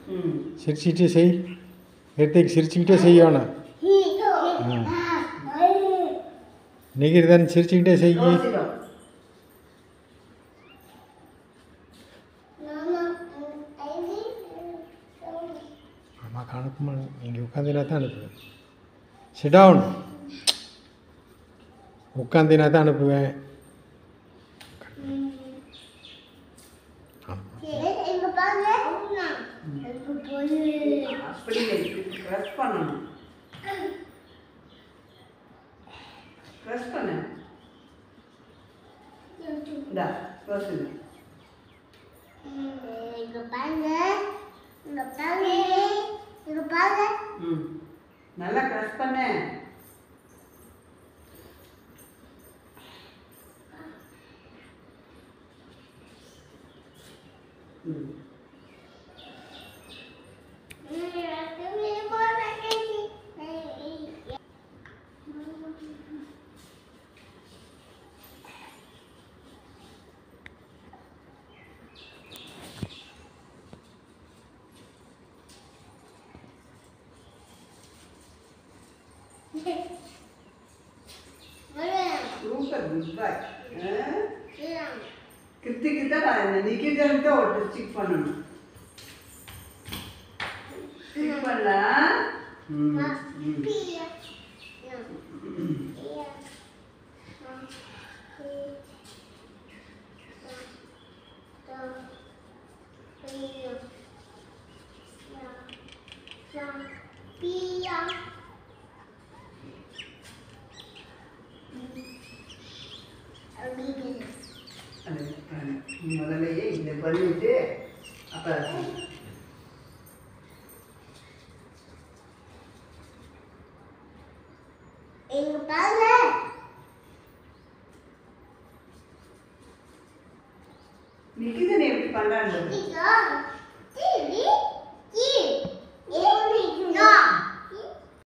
ம் சிரிச்சிட்டே செய் ஹெர்த்திக் சிரிச்சுக்கிட்டே செய்யணும் நிகிர்தன் சிரிச்சுக்கிட்டே செய் யோசிடும் அம்மாக்கு அனுப்புமா இங்கே உட்காந்தினா தான் அனுப்புவேன் சிடவுன் உட்காந்தினா தான் அனுப்புவேன் அப்படி ப்ரெஸ் பண்ணணும் ப்ரெஸ் பண்ணு இந்தா ப்ரெஸ் ம் நல்லா ப்ரெஸ் பண்ணு ம் சூப்பர் குட் பாய் கிருத்திக்கு தான் நான் நிக்கிதன் தான் ஒரு ஸ்டிக் பண்ணணும் ஸ்டிக் பண்ணா ம் ம் அது பண்ணு. நீ முதல்லயே இதை பண்ணிட்டு அப்புறம் எங்க பாருங்க நிக்கிதன் எப்படி பண்ணான்னு இதோ